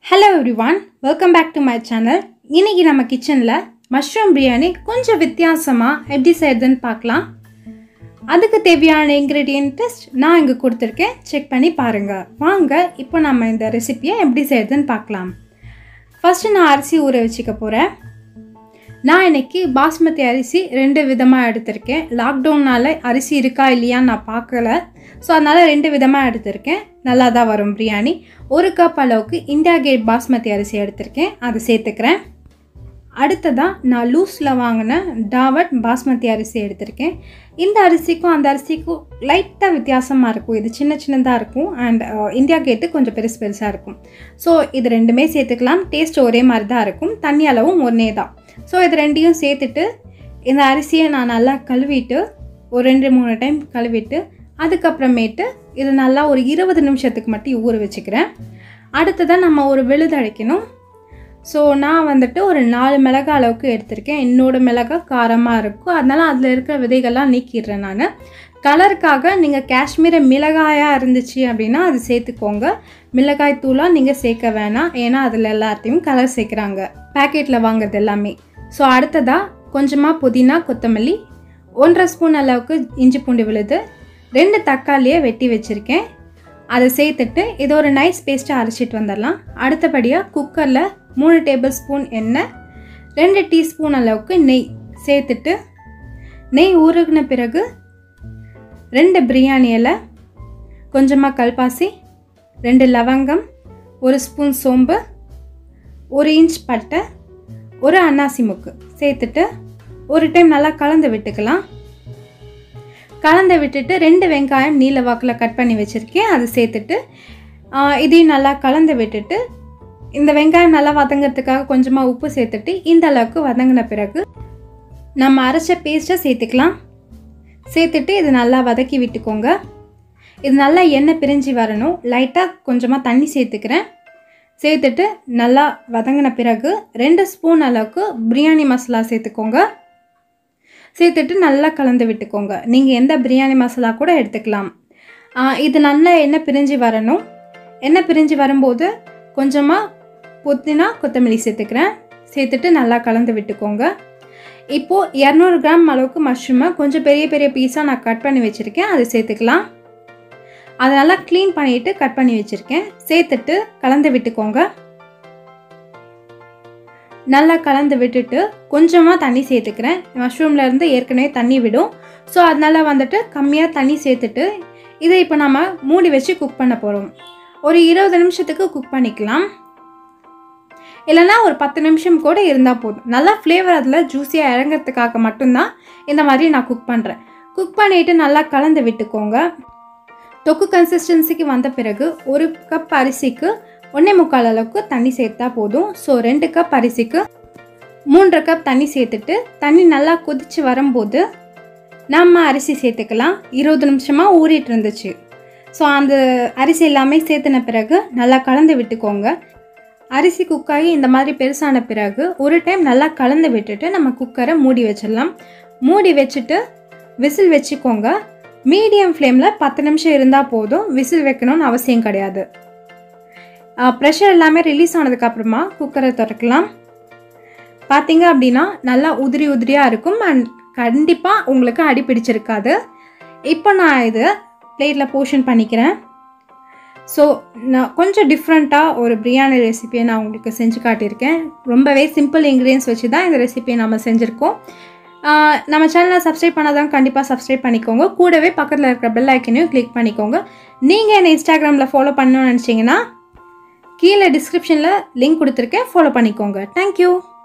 hello everyone welcome back to my channel இன்னைக்கு நம்ம கிச்சனில் மஷ்ரூம் பிரியாணி கொஞ்சம் வித்தியாசமாக எப்படி செய்யறதுன்னு பார்க்கலாம் அதுக்கு தேவையான இன்க்ரீடியன்ட் நான் இங்கே கொடுத்துருக்கேன் செக் பண்ணி பாருங்கள் வாங்க இப்போ நம்ம இந்த ரெசிபியை எப்படி செய்யறதுன்னு பார்க்கலாம் ஃபஸ்ட்டு நான் அரிசி ஊற வச்சுக்க போகிறேன் நான் இன்னைக்கு பாஸ்மதி அரிசி ரெண்டு விதமாக எடுத்திருக்கேன் லாக்டவுனால் அரிசி இருக்கா இல்லையான்னு நான் பார்க்கல ஸோ அதனால் ரெண்டு விதமாக எடுத்திருக்கேன் நல்லா தான் வரும் பிரியாணி ஒரு கப் அளவுக்கு இந்தியா கேட் பாஸ்மதி அரிசி எடுத்திருக்கேன் அதை சேர்த்துக்கிறேன் அடுத்ததாக நான் லூஸில் வாங்கின டாவட் பாஸ்மதி அரிசி எடுத்திருக்கேன் இந்த அரிசிக்கும் அந்த அரிசிக்கும் லைட்டாக வித்தியாசமாக இருக்கும் இது சின்ன சின்னதாக இருக்கும் அண்ட் இந்தியா கேட்டு கொஞ்சம் பெருசு பெருசாக இருக்கும் ஸோ இது ரெண்டுமே சேர்த்துக்கலாம் டேஸ்ட் ஒரே மாதிரி தான் இருக்கும் தண்ணி அளவும் ஒன்றே தான் ஸோ இது ரெண்டையும் சேர்த்துட்டு இந்த அரிசியை நான் நல்லா கழுவிட்டு ஒரு ரெண்டு மூணு டைம் கழுவிட்டு அதுக்கப்புறமேட்டு இது நல்லா ஒரு இருபது நிமிஷத்துக்கு மட்டும் ஊற வச்சுக்கிறேன் அடுத்ததாக நம்ம ஒரு விழுதழைக்கணும் ஸோ நான் வந்துட்டு ஒரு நாலு மிளகா அளவுக்கு எடுத்திருக்கேன் என்னோடய மிளகா காரமாக இருக்கும் அதனால் அதில் இருக்கிற விதைகள்லாம் நீக்கிடுறேன் நான் கலருக்காக நீங்கள் காஷ்மீர மிளகாயாக இருந்துச்சு அப்படின்னா அது சேர்த்துக்கோங்க மிளகாய் தூளாக நீங்கள் சேர்க்க வேணாம் ஏன்னா அதில் எல்லாத்தையும் கலர் சேர்க்குறாங்க பேக்கெட்டில் வாங்குறது எல்லாமே ஸோ அடுத்ததாக கொஞ்சமாக புதினா கொத்தமல்லி ஒன்றரை ஸ்பூன் அளவுக்கு இஞ்சி பூண்டு விழுது ரெண்டு தக்காளியை வெட்டி வச்சுருக்கேன் அதை சேர்த்துட்டு இது ஒரு நைஸ் பேஸ்ட்டாக அரைச்சிட்டு வந்துடலாம் அடுத்தபடியாக குக்கரில் மூணு டேபிள் ஸ்பூன் எண்ணெய் ரெண்டு டீஸ்பூன் அளவுக்கு நெய் சேர்த்துட்டு நெய் ஊறுகின பிறகு ரெண்டு பிரியாணி இலை கொஞ்சமாக கல்பாசி ரெண்டு லவங்கம் ஒரு ஸ்பூன் சோம்பு ஒரு இன்ச் பட்டை ஒரு அன்னாசி முக்கு சேர்த்துட்டு ஒரு டைம் நல்லா கலந்து விட்டுக்கலாம் கலந்து விட்டுட்டு ரெண்டு வெங்காயம் நீல வாக்கில் கட் பண்ணி வச்சுருக்கேன் அதை சேர்த்துட்டு இதையும் நல்லா கலந்து விட்டுட்டு இந்த வெங்காயம் நல்லா வதங்கிறதுக்காக கொஞ்சமாக உப்பு சேர்த்துட்டு இந்த அளவுக்கு வதங்கின பிறகு நம்ம அரைச்ச பேஸ்ட்டை சேர்த்துக்கலாம் சேர்த்துட்டு இது நல்லா வதக்கி விட்டுக்கோங்க இது நல்லா எண்ணெய் பிரிஞ்சு வரணும் லைட்டாக கொஞ்சமாக தண்ணி சேர்த்துக்கிறேன் சேர்த்துட்டு நல்லா வதங்கின பிறகு ரெண்டு ஸ்பூன் அளவுக்கு பிரியாணி மசாலா சேர்த்துக்கோங்க சேர்த்துட்டு நல்லா கலந்து விட்டுக்கோங்க நீங்கள் எந்த பிரியாணி மசாலா கூட எடுத்துக்கலாம் இது நல்லா எண்ணெய் பிரிஞ்சு வரணும் எண்ணெய் பிரிஞ்சு வரும்போது கொஞ்சமாக புதினா கொத்தமல்லி சேர்த்துக்கிறேன் சேர்த்துட்டு நல்லா கலந்து விட்டுக்கோங்க இப்போது இரநூறு கிராம் அளவுக்கு மஷ்ரூமை கொஞ்சம் பெரிய பெரிய பீஸாக நான் கட் பண்ணி வச்சுருக்கேன் அதை சேர்த்துக்கலாம் அதை நல்லா க்ளீன் பண்ணிவிட்டு கட் பண்ணி வச்சுருக்கேன் சேர்த்துட்டு கலந்து விட்டுக்கோங்க நல்லா கலந்து விட்டுட்டு கொஞ்சமாக தண்ணி சேர்த்துக்கிறேன் மஷ்ரூம்லேருந்து ஏற்கனவே தண்ணி விடும் ஸோ அதனால் வந்துட்டு கம்மியாக தண்ணி சேர்த்துட்டு இதை இப்போ நம்ம மூடி வச்சு குக் பண்ண போகிறோம் ஒரு இருபது நிமிஷத்துக்கு குக் பண்ணிக்கலாம் இல்லைனா ஒரு பத்து நிமிஷம் கூட இருந்தால் போதும் நல்லா ஃப்ளேவர் அதில் ஜூஸியாக இறங்கிறதுக்காக மட்டும்தான் இந்த மாதிரி நான் குக் பண்ணுறேன் குக் பண்ணிவிட்டு நல்லா கலந்து விட்டுக்கோங்க தொக்கு கன்சிஸ்டன்சிக்கு வந்த பிறகு ஒரு கப் அரிசிக்கு ஒன்றே முக்கால் அளவுக்கு தண்ணி சேர்த்தா போதும் ஸோ ரெண்டு கப் அரிசிக்கு மூன்றரை கப் தண்ணி சேர்த்துட்டு தண்ணி நல்லா கொதித்து வரும்போது நம்ம அரிசி சேர்த்துக்கலாம் இருபது நிமிஷமாக ஊறிட்டு இருந்துச்சு ஸோ அந்த அரிசி எல்லாமே சேர்த்துன பிறகு நல்லா கலந்து விட்டுக்கோங்க அரிசி குக்காகி இந்த மாதிரி பெருசான பிறகு ஒரு டைம் நல்லா கலந்து விட்டுட்டு நம்ம குக்கரை மூடி வச்சிடலாம் மூடி வச்சுட்டு விசில் வச்சுக்கோங்க மீடியம் ஃப்ளேமில் பத்து நிமிஷம் இருந்தால் போதும் விசில் வைக்கணும்னு அவசியம் கிடையாது ப்ரெஷர் எல்லாமே ரிலீஸ் ஆனதுக்கப்புறமா குக்கரை திறக்கலாம் பார்த்தீங்க அப்படின்னா நல்லா உதிரி உதிரியாக இருக்கும் அண்ட் கண்டிப்பாக உங்களுக்கு அடி பிடிச்சிருக்காது இப்போ நான் இது பிளேட்டில் போர்ஷன் பண்ணிக்கிறேன் ஸோ நான் கொஞ்சம் டிஃப்ரெண்ட்டாக ஒரு பிரியாணி ரெசிபியை நான் உங்களுக்கு செஞ்சு காட்டியிருக்கேன் ரொம்பவே சிம்பிள் இன்க்ரீடியன்ஸ் வச்சு தான் இந்த ரெசிபியை நம்ம செஞ்சுருக்கோம் நம்ம சேனலை சப்ஸ்கிரைப் பண்ணாதான் கண்டிப்பாக சப்ஸ்கிரைப் பண்ணிக்கோங்க கூடவே பக்கத்தில் இருக்கிற பெல் ஐக்கனையும் கிளிக் பண்ணிக்கோங்க நீங்கள் என்னை இன்ஸ்டாகிராமில் ஃபாலோ பண்ணணும்னு நினச்சிங்கன்னா கீழே டிஸ்கிரிப்ஷனில் லிங்க் கொடுத்துருக்கேன் ஃபாலோ பண்ணிக்கோங்க தேங்க்யூ